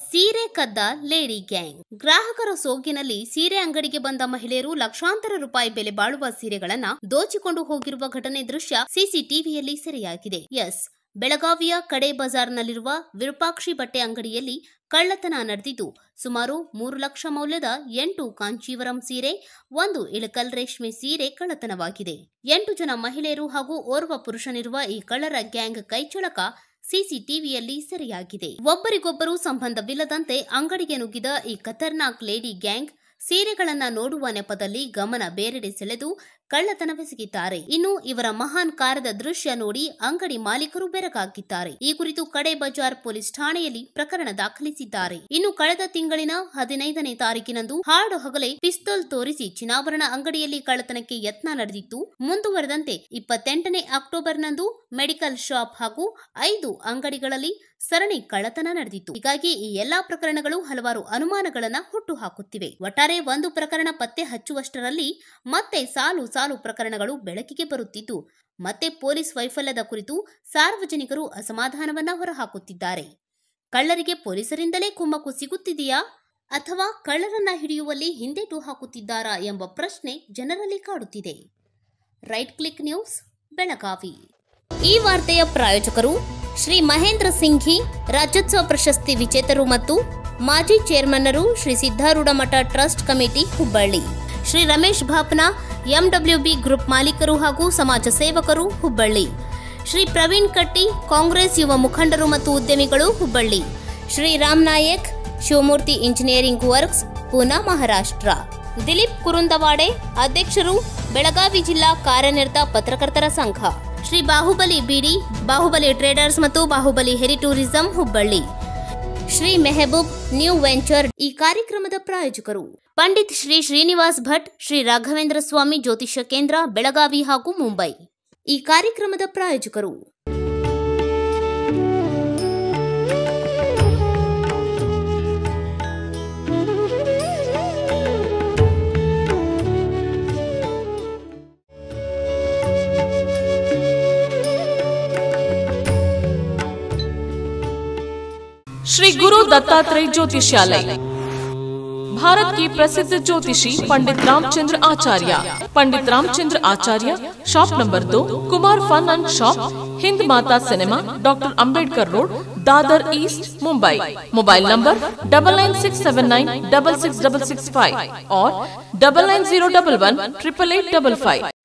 ಸೀರೆ ಕದ್ದ lady gang ಗ್ರಾಹಕರ ಸೋಗಿನಲ್ಲಿ ಸೀರೆ ಅಂಗಡಿಗೆ ಬಂದ ಮಹಿಳೆಯರು ಲಕ್ಷಾಂತರ ರೂಪಾಯಿ ಬೆಲೆ ಬಾಳುವ ಸೀರೆಗಳನ್ನ ದೋಚಿಕೊಂಡು ಹೋಗಿರುವ ಘಟನೆ ದೃಶ್ಯ ಸಿಸಿಟಿವಿಯಲ್ಲಿ ಸೆರೆಯಾಗಿದೆ ಎಸ್ ಬೆಳಗಾವಿಯ ಕಡೆ ಬಜಾರ್ನಲ್ಲಿರುವ ವಿರೂಪಾಕ್ಷಿ ಬಟ್ಟೆ ಅಂಗಡಿಯಲ್ಲಿ ಕಳ್ಳತನ ನಡೆದಿದ್ದು ಸುಮಾರು ಮೂರು ಲಕ್ಷ ಮೌಲ್ಯದ ಎಂಟು ಕಾಂಚೀವರಂ ಸೀರೆ ಒಂದು ಇಳಕಲ್ ರೇಷ್ಮೆ ಸೀರೆ ಕಳ್ಳತನವಾಗಿದೆ ಎಂಟು ಜನ ಮಹಿಳೆಯರು ಹಾಗೂ ಓರ್ವ ಪುರುಷನಿರುವ ಈ ಕಳ್ಳರ ಗ್ಯಾಂಗ್ ಕೈಚಳಕ ಸಿಸಿಟಿವಿಯಲ್ಲಿ ಸೆರೆಯಾಗಿದೆ ಒಬ್ಬರಿಗೊಬ್ಬರು ಸಂಬಂಧವಿಲ್ಲದಂತೆ ಅಂಗಡಿಗೆ ನುಗ್ಗಿದ ಈ ಖತರ್ನಾಕ್ ಲೇಡಿ ಗ್ಯಾಂಗ್ ಸೀರೆಗಳನ್ನ ನೋಡುವ ನೆಪದಲ್ಲಿ ಗಮನ ಬೇರೆಡೆ ಸೆಳೆದು ಕಳ್ಳತನವೆಸಗಿದ್ದಾರೆ ಇನ್ನು ಇವರ ಮಹಾನ್ ಕಾರ್ಯದ ದೃಶ್ಯ ನೋಡಿ ಅಂಗಡಿ ಮಾಲೀಕರು ಬೆರಗಾಗಿದ್ದಾರೆ ಈ ಕುರಿತು ಕಡೆ ಬಜಾರ್ ಪೊಲೀಸ್ ಠಾಣೆಯಲ್ಲಿ ಪ್ರಕರಣ ದಾಖಲಿಸಿದ್ದಾರೆ ಇನ್ನು ಕಳೆದ ತಿಂಗಳಿನ ಹದಿನೈದನೇ ತಾರೀಕಿನಂದು ಹಾಡು ಹಗಲೇ ಪಿಸ್ತೂಲ್ ತೋರಿಸಿ ಚಿನ್ನಾಭರಣ ಅಂಗಡಿಯಲ್ಲಿ ಕಳ್ಳತನಕ್ಕೆ ಯತ್ನ ನಡೆದಿತ್ತು ಮುಂದುವರೆದಂತೆ ಇಪ್ಪತ್ತೆಂಟನೇ ಅಕ್ಟೋಬರ್ನಂದು ಮೆಡಿಕಲ್ ಶಾಪ್ ಹಾಗೂ ಐದು ಅಂಗಡಿಗಳಲ್ಲಿ ಸರಣಿ ಕಳ್ಳತನ ನಡೆದಿತ್ತು ಹೀಗಾಗಿ ಈ ಎಲ್ಲಾ ಪ್ರಕರಣಗಳು ಹಲವಾರು ಅನುಮಾನಗಳನ್ನ ಹುಟ್ಟು ಹಾಕುತ್ತಿವೆ ಒಟ್ಟಾರೆ ಒಂದು ಪ್ರಕರಣ ಪತ್ತೆ ಹಚ್ಚುವಷ್ಟರಲ್ಲಿ ಮತ್ತೆ ಸಾಲು ಸಾಲು ಪ್ರಕರಣಗಳು ಬೆಳಕಿಗೆ ಬರುತ್ತಿದ್ದು ಮತ್ತೆ ಪೊಲೀಸ್ ವೈಫಲ್ಯದ ಕುರಿತು ಸಾರ್ವಜನಿಕರು ಅಸಮಾಧಾನವನ್ನ ಹೊರಹಾಕುತ್ತಿದ್ದಾರೆ ಕಳ್ಳರಿಗೆ ಪೊಲೀಸರಿಂದಲೇ ಕುಮ್ಮಕ್ಕು ಸಿಗುತ್ತಿದೆಯಾ ಅಥವಾ ಕಳ್ಳರನ್ನ ಹಿಡಿಯುವಲ್ಲಿ ಹಿಂದೇಟು ಹಾಕುತ್ತಿದ್ದಾರಾ ಎಂಬ ಪ್ರಶ್ನೆ ಜನರಲ್ಲಿ ಕಾಡುತ್ತಿದೆ ರೈಟ್ ಕ್ಲಿಕ್ ನ್ಯೂಸ್ ಬೆಳಗಾವಿ ಈ ವಾರ್ತೆಯ ಪ್ರಾಯೋಜಕರು ಶ್ರೀ ಮಹೇಂದ್ರ ಸಿಂಘಿ ರಾಜ್ಯೋತ್ಸವ ಪ್ರಶಸ್ತಿ ವಿಜೇತರು ಮತ್ತು ಮಾಜಿ ಚೇರ್ಮನ್ನರು Shri Siddharoodha Math trust committee Hubballi Shri Ramesh Bhapna MWB group ಮಾಲೀಕರು ಹಾಗೂ ಸಮಾಜ ಸೇವಕರು ಹುಬ್ಬಳ್ಳಿ ಶ್ರೀ ಪ್ರವೀಣ್ ಕಟ್ಟಿ ಕಾಂಗ್ರೆಸ್ ಯುವ ಮುಖಂಡರು ಮತ್ತು ಉದ್ಯಮಿಗಳು ಹುಬ್ಬಳ್ಳಿ ಶ್ರೀ ರಾಮ್ ನಾಯಕ್ ಶಿವಮೂರ್ತಿ ಇಂಜಿನಿಯರಿಂಗ್ ವರ್ಕ್ಸ್ ಪೂನಾ ಮಹಾರಾಷ್ಟ್ರ ದಿಲೀಪ್ ಕುರುಂದವಾಡೆ ಅಧ್ಯಕ್ಷರು ಬೆಳಗಾವಿ ಜಿಲ್ಲಾ ಕಾರ್ಯನಿರತ ಪತ್ರಕರ್ತರ ಸಂಘ ಶ್ರೀ ಬಾಹುಬಲಿ ಬಿಡಿ ಬಾಹುಬಲಿ ಟ್ರೇಡರ್ಸ್ ಮತ್ತು ಬಾಹುಬಲಿ ಹೆರಿ tourism Hubballi Shri Mehaboob new venture ಈ ಕಾರ್ಯಕ್ರಮದ ಪ್ರಾಯೋಜಕರು ಪಂಡಿತ್ ಶ್ರೀ ಶ್ರೀನಿವಾಸ್ ಭಟ್ ಶ್ರೀ ರಾಘವೇಂದ್ರ ಸ್ವಾಮಿ ಜ್ಯೋತಿಷ್ಯ ಕೇಂದ್ರ ಬೆಳಗಾವಿ ಹಾಗೂ ಮುಂಬೈ ಈ ಕಾರ್ಯಕ್ರಮದ ಪ್ರಾಯೋಜಕರು श्री गुरु दत्तात्रेय ज्योतिषालय भारत की प्रसिद्ध ज्योतिषी पंडित रामचंद्र आचार्य पंडित रामचंद्र आचार्य शॉप नंबर दो Kumar fun and shop Hind Mata cinema doctor Ambedkar road Dadar east Mumbai mobile number double nine six seven nine double six double six five और double nine zero double one triple eight double five